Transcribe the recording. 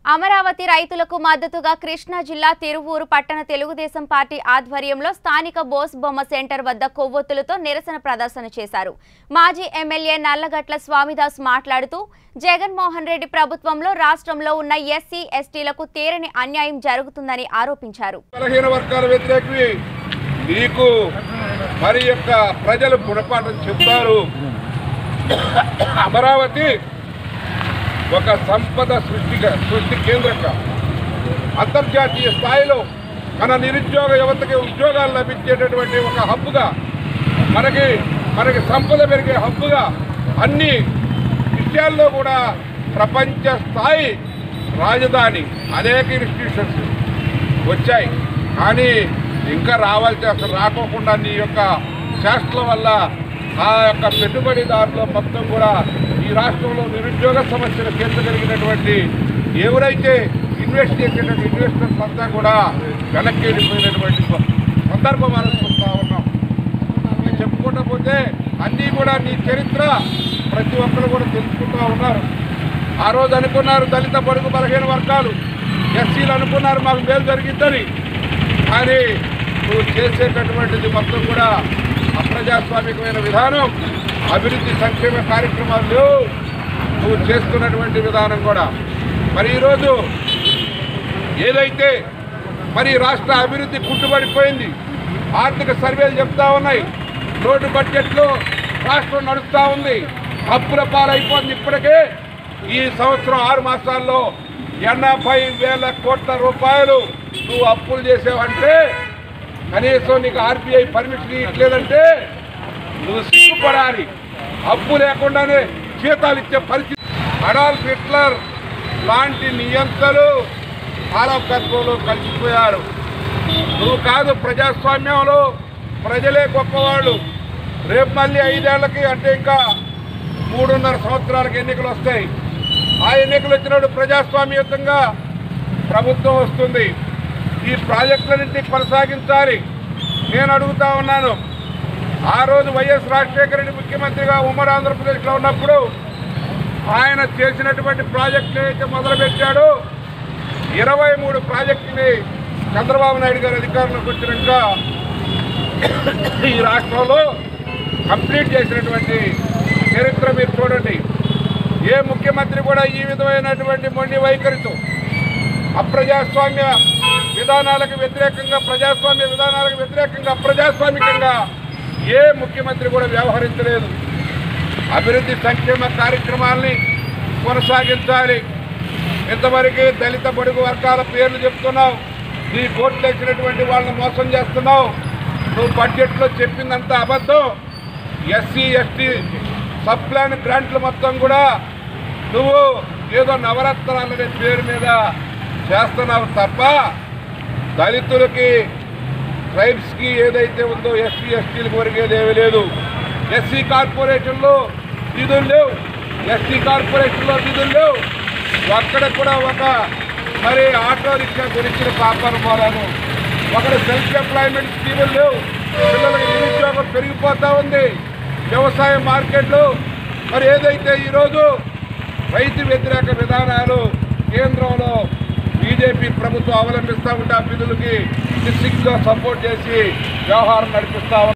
అమరావతి రైతులకు మద్దతుగా కృష్ణా జిల్లా తిరువూరు పట్టణ తెలుగుదేశం పార్టీ ఆధ్వర్యంలో స్థానిక బోస్ బొమ్మ సెంటర్ వద్ద కొవ్వొత్తులతో నిరసన ప్రదర్శన చేశారు మాజీ ఎమ్మెల్యే నల్లగట్ల స్వామిదాస్ మాట్లాడుతూ జగన్మోహన్ రెడ్డి ప్రభుత్వంలో రాష్ట్రంలో ఉన్న ఎస్సీ ఎస్టీలకు తీరని అన్యాయం జరుగుతుందని ఆరోపించారు బలహీన వర్గాల వ్యతిరేకవి నీకు మరి యొక్క ప్రజలు గుణపాఠం చెప్తారు అమరావతి ఒక సంపద సృష్టిగా సృష్టి కేంద్రంగా అంతర్జాతీయ స్థాయిలో మన నిరుద్యోగ యువతకి ఉద్యోగాలు లభించేటటువంటి ఒక హబ్బుగా మనకి మనకి సంపద పెరిగే హబ్బుగా అన్ని విషయాల్లో కూడా ప్రపంచ స్థాయి రాజధాని అనేక ఇన్స్టిట్యూషన్స్ వచ్చాయి కానీ ఇంకా రావాల్సి అసలు రాకోకుండా నీ యొక్క చేష్టల వల్ల ఆ యొక్క పెట్టుబడిదారులు మొత్తం కూడా ఈ రాష్ట్రంలో నిరుద్యోగ సమస్యలు తీర్చగలిగినటువంటి ఎవరైతే ఇన్వెస్ట్ చేసేటువంటి ఇన్వెస్టర్స్ అంతా కూడా వెనక్కి వెళ్ళిపోయినటువంటి సందర్భం మనం చూస్తూ ఉన్నాం ఇది చెప్పుకుంటూ పోతే అన్నీ కూడా నీ చరిత్ర ప్రతి ఒక్కరు కూడా తెలుసుకుంటూ ఉన్నారు ఆ రోజు అనుకున్నారు దళిత బడుగు బలహీన వర్గాలు ఎస్సీలు అనుకున్నారు మాకు మేలు జరిగిందని కానీ నువ్వు చేసేటటువంటిది మొత్తం కూడా అప్రజాస్వామికమైన విధానం అభివృద్ధి సంక్షేమ కార్యక్రమాలు లేవు నువ్వు చేస్తున్నటువంటి విధానం కూడా మరి ఈరోజు ఏదైతే మరి రాష్ట్ర అభివృద్ధి కుంటుపడిపోయింది ఆర్థిక సర్వేలు చెప్తా ఉన్నాయి రోడ్డు బడ్జెట్లో రాష్ట్రం నడుస్తూ ఉంది అప్పుల పాలైపోయింది ఇప్పటికే ఈ సంవత్సరం ఆరు మాసాల్లో ఎనభై వేల కోట్ల రూపాయలు నువ్వు అప్పులు చేసావంటే కనీసం నీకు ఆర్బీఐ పర్మిషన్ ఇవ్వట్లేదంటే నువ్వు సిగ్గుపడాలి అప్పు లేకుండానే జీతాలు ఇచ్చే పరిస్థితి అడాల్ఫ్ హిట్లర్ లాంటి నియంతలు కాలకత్వంలో కలిసిపోయారు నువ్వు కాదు ప్రజాస్వామ్యంలో ప్రజలే గొప్పవాళ్ళు రేపు మళ్ళీ ఐదేళ్లకి అంటే ఇంకా మూడున్నర సంవత్సరాలకు ఎన్నికలు వస్తాయి ఆ ఎన్నికలు వచ్చినప్పుడు ప్రజాస్వామ్యయుతంగా ప్రభుత్వం వస్తుంది ఈ ప్రాజెక్టులన్నింటినీ కొనసాగించాలి నేను అడుగుతా ఉన్నాను ఆ రోజు వైఎస్ రాజశేఖర రెడ్డి ముఖ్యమంత్రిగా ఉమ్మడి ఆంధ్రప్రదేశ్లో ఉన్నప్పుడు ఆయన చేసినటువంటి ప్రాజెక్టులు ఏదైతే మొదలుపెట్టాడో ఇరవై మూడు ప్రాజెక్టుని చంద్రబాబు నాయుడు గారు అధికారంలోకి వచ్చినాక ఈ రాష్ట్రంలో కంప్లీట్ చేసినటువంటి చరిత్ర మీరు చూడండి ఏ ముఖ్యమంత్రి కూడా ఈ విధమైనటువంటి మొండి వైఖరితో అప్రజాస్వామ్య విధానాలకు వ్యతిరేకంగా ప్రజాస్వామ్య విధానాలకు వ్యతిరేకంగా అప్రజాస్వామికంగా ఏ ముఖ్యమంత్రి కూడా వ్యవహరించలేదు అభివృద్ధి సంక్షేమ కార్యక్రమాల్ని కొనసాగించాలి ఇంతవరకు దళిత బడుగు వర్గాల పేర్లు చెప్తున్నావు నీ కోట్లు వేసినటువంటి వాళ్ళని మోసం చేస్తున్నావు నువ్వు బడ్జెట్లో చెప్పిందంతా అబద్ధం ఎస్సీ ఎస్టీ సబ్ ప్లాన్ గ్రాంట్లు మొత్తం కూడా నువ్వు ఏదో నవరత్నాలనే పేరు మీద చేస్తున్నావు తప్ప దళితులకి ట్రైబ్స్కి ఏదైతే ఉందో ఎస్సీ ఎస్టీలకు ఒరిగేది ఏమీ లేదు ఎస్సీ కార్పొరేషన్లో నిధులు లేవు ఎస్సీ కార్పొరేషన్లో నిధులు లేవు అక్కడ కూడా ఒక మరి ఆటో రిక్షా గురించిన పాపాలు పోరాను ఒకటి సెల్ఫ్ ఎంప్లాయ్మెంట్ స్కీములు లేవు పిల్లలకి నిరుద్యోగం పెరిగిపోతూ ఉంది వ్యవసాయ మార్కెట్లు మరి ఏదైతే ఈరోజు రైతు వ్యతిరేక విధానాలు కేంద్రంలో బీజేపీ ప్రభుత్వం అవలంబిస్తూ ఉంటే ఆ బిల్లులకి సిగ్గా సపోర్ట్ చేసి వ్యవహారం నడిపిస్తూ